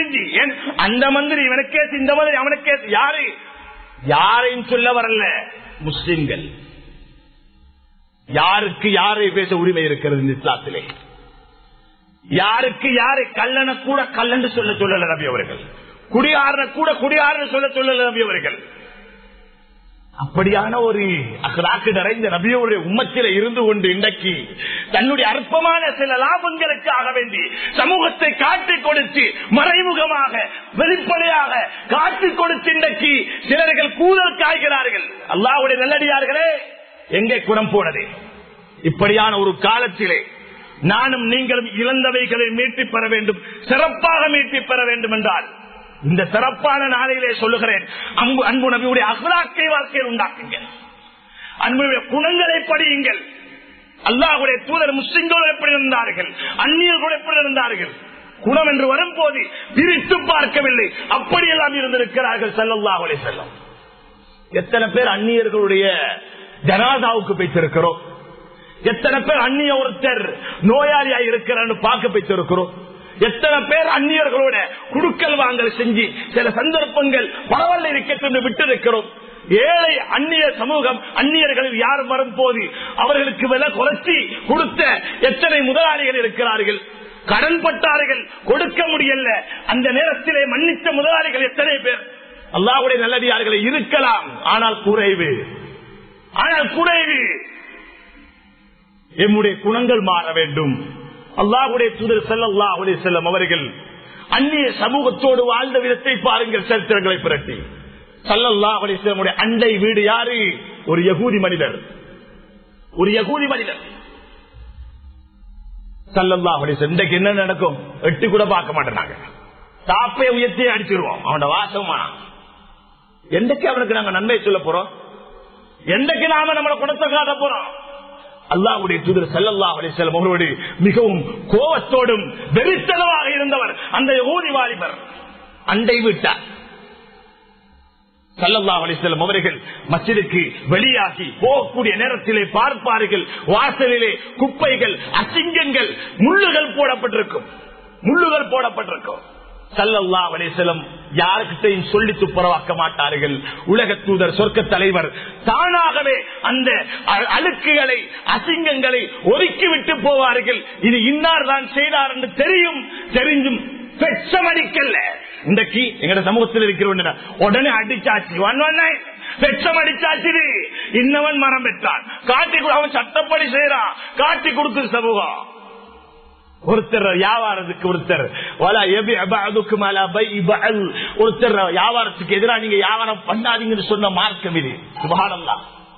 வேண்டி ஏன் அந்த மந்திரி இவனுக்கே இந்த மந்திரி அவனுக்கே யாரு யாரையும் சொல்ல வரல முஸ்லிம்கள் யாருக்கு யாரை பேச உரிமை இருக்கிறது இந்த இஸ்லாத்திலே யாருக்கு யாரை கல்லன கூட கல்லன்று சொல்ல சொல்லல நபி அவர்கள் குடியாரன கூட குடியாரன சொல்ல சொல்லல நபி அவர்கள் அப்படியான ஒரு அகலாக்கு நிறைந்த நபியோடைய உம்மத்தில இருந்து கொண்டு இன்றைக்கு தன்னுடைய அற்பமான சில லாபங்களுக்காக வேண்டி சமூகத்தை காட்டிக் கொடுத்து மறைமுகமாக வெளிப்படையாக காட்டிக் கொடுத்து இன்றைக்கு சிலர்கள் கூதல் காய்கிறார்கள் அல்லாவுடைய நல்லடியார்களே எங்கே குணம் போனது இப்படியான ஒரு காலத்திலே நானும் நீங்களும் இழந்தவைகளை மீட்டி பெற வேண்டும் சிறப்பாக மீட்டி பெற வேண்டும் என்றால் இந்த சிறப்பான நாளையிலே சொல்லுகிறேன் அன்பு அன்பு நபியுடைய அகலாக்கை வாழ்க்கையில் உண்டாக்குங்க அன்புடைய குணங்களை படியுங்கள் அல்லாஹுடைய தூதர் முஸ்லிம்களோடு எப்படி இருந்தார்கள் அந்நியர்களோடு எப்படி இருந்தார்கள் குணம் என்று வரும்போது பிரித்து பார்க்கவில்லை அப்படியெல்லாம் இருந்திருக்கிறார்கள் செல்லல்லாஹுடைய செல்லம் எத்தனை பேர் அந்நியர்களுடைய ஜனாதாவுக்கு வைத்திருக்கிறோம் எத்தனை பேர் அந்நிய ஒருத்தர் நோயாளியா இருக்கிறான்னு பார்க்க வைத்திருக்கிறோம் எத்தனை பேர் அந்நியர்களோட குடுக்கல் வாங்கல் செஞ்சு சில சந்தர்ப்பங்கள் பரவாயில்ல இருக்கட்டும் விட்டு இருக்கிறோம் ஏழை அந்நிய சமூகம் அந்நியர்களில் யார் வரும்போது அவர்களுக்கு விலை குறைச்சி கொடுத்த எத்தனை முதலாளிகள் இருக்கிறார்கள் கடன் பட்டார்கள் கொடுக்க முடியல அந்த நேரத்திலே மன்னித்த முதலாளிகள் எத்தனை பேர் அல்லாவுடைய நல்லடியார்களை இருக்கலாம் ஆனால் குறைவு ஆனால் குறைவு எம்முடைய குணங்கள் மாற வேண்டும் அல்லாஹுடைய தூதர் செல்லல்லாஹுடைய செல்லம் அவர்கள் அந்நிய சமூகத்தோடு வாழ்ந்த விதத்தை பாருங்கள் சரித்திரங்களை புரட்டி சல்லல்லாஹுடைய செல்லமுடைய அண்டை வீடு யாரு ஒரு யகூதி மனிதர் ஒரு யகூதி மனிதர் சல்லல்லாஹுடைய இன்றைக்கு என்ன நடக்கும் எட்டு கூட பார்க்க மாட்டேனாங்க தாப்பை உயர்த்தி அடிச்சிருவோம் அவனோட வாசமா எந்தக்கு அவனுக்கு நாங்க நன்மை சொல்ல போறோம் எந்தக்கு நாம நம்மளை குணத்தை காட்ட போறோம் அல்லாவுடைய தூதர் செல்லல்லா அலிசல்லம் அவரோடு மிகவும் கோபத்தோடும் வெறித்தனமாக இருந்தவர் அந்த ஊதி வாலிபர் அண்டை விட்டார் சல்லல்லா அலிசல்லம் அவர்கள் மசிலுக்கு வெளியாகி போகக்கூடிய நேரத்திலே பார்ப்பார்கள் வாசலிலே குப்பைகள் அசிங்கங்கள் முள்ளுகள் போடப்பட்டிருக்கும் முள்ளுகள் போடப்பட்டிருக்கும் சல்லல்லா அலிசலம் யாருக்கிட்டையும் சொல்லி துப்புரவாக்க மாட்டார்கள் உலக தூதர் சொர்க்க தலைவர் தானாகவே அந்த அழுக்குகளை அசிங்கங்களை ஒதுக்கி விட்டு போவார்கள் இது இன்னார் தான் செய்தார் என்று தெரியும் தெரிஞ்சும் பெச்சமடிக்கல்ல இன்றைக்கு எங்கட சமூகத்தில் இருக்கிற உடனே அடிச்சாச்சு ஒன் ஒன் நைன் பெச்சம் அடிச்சாச்சு இன்னவன் மரம் பெற்றான் காட்டி அவன் சட்டப்படி செய்யறான் காட்டி கொடுக்குது சமூகம் ஒருத்தர் வியாபாரத்துக்கு ஒருத்தர் ஒருத்தர் வியாபாரத்துக்கு எதிராக நீங்க வியாபாரம் பண்ணாதீங்கன்னு சொன்ன மார்க்கம் இது சுபானந்தா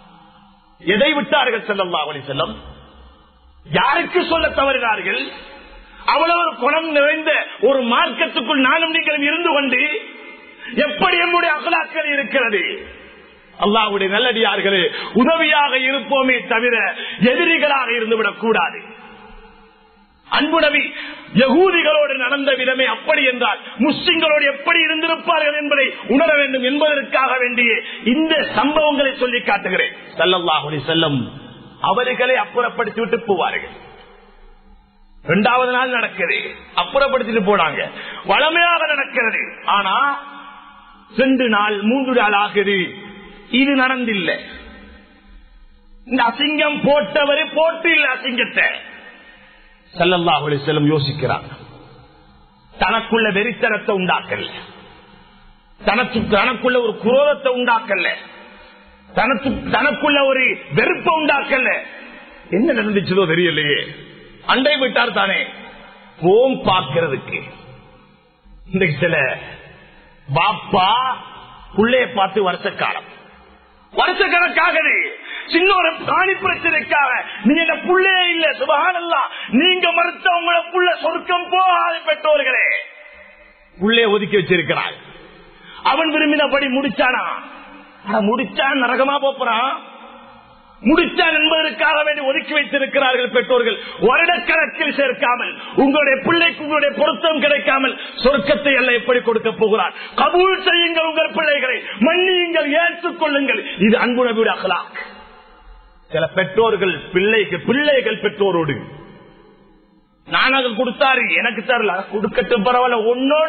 எதை விட்டார்கள் செல்லல்லா அவளை செல்லம் யாருக்கு சொல்ல தவறினார்கள் அவ்வளவு குணம் நிறைந்த ஒரு மார்க்கத்துக்குள் நானும் நீங்களும் இருந்து கொண்டு எப்படி நம்முடைய அகலாக்கள் இருக்கிறது அல்லாவுடைய நல்லடியார்களே உதவியாக இருப்போமே தவிர எதிரிகளாக இருந்துவிடக் கூடாது அன்பு நபி யகூதிகளோடு நடந்த விதமே அப்படி என்றால் முஸ்லிம்களோடு எப்படி இருந்திருப்பார்கள் என்பதை உணர வேண்டும் என்பதற்காக வேண்டிய இந்த சம்பவங்களை சொல்லி காட்டுகிறேன் சல்லல்லாஹுலி செல்லம் அவர்களை அப்புறப்படுத்தி விட்டு போவார்கள் இரண்டாவது நாள் நடக்குது அப்புறப்படுத்திட்டு போனாங்க வளமையாக நடக்கிறது ஆனா ரெண்டு நாள் மூன்று நாள் ஆகுது இது நடந்தில்லை இந்த அசிங்கம் போட்டவரு போட்டு இல்லை அசிங்கத்தை சல்லல்லாஹுலி செல்லம் யோசிக்கிறார் தனக்குள்ள வெறித்தனத்தை உண்டாக்கல தனக்கு தனக்குள்ள ஒரு குரோதத்தை உண்டாக்கல தனக்கு தனக்குள்ள ஒரு வெறுப்பை உண்டாக்கல என்ன நடந்துச்சதோ தெரியலையே அண்டை விட்டார் தானே போம் பார்க்கிறதுக்கு இன்றைக்கு சில பாப்பா புள்ளைய பார்த்து வருஷக்காலம் வருஷக்கணக்காகவே சின்ன ஒரு பிராணி பிரச்சனைக்காக நீங்க புள்ளே இல்ல சுபகானல்லா நீங்க மறுத்த உங்களை புள்ள சொர்க்கம் போகாத பெற்றோர்களே உள்ளே ஒதுக்கி வச்சிருக்கிறாள் அவன் விரும்பினபடி முடிச்சானா முடிச்சான் நரகமா போறான் முடிச்சான் என்பதற்காக வேண்டி ஒதுக்கி வைத்திருக்கிறார்கள் பெற்றோர்கள் வருடக்கணக்கில் சேர்க்காமல் உங்களுடைய பிள்ளைக்கு உங்களுடைய பொருத்தம் கிடைக்காமல் சொர்க்கத்தை எல்லாம் எப்படி கொடுக்க போகிறார் கபூல் செய்யுங்கள் உங்கள் பிள்ளைகளை மன்னியுங்கள் ஏற்றுக் கொள்ளுங்கள் இது அன்பு நபியுடைய அகலாக் சில பெற்றோர்கள் பிள்ளைக்கு பிள்ளைகள் பெற்றோரோடு நான் அது கொடுத்தாரு எனக்கு தரல கொடுக்கட்டும் பரவாயில்ல உன்னோட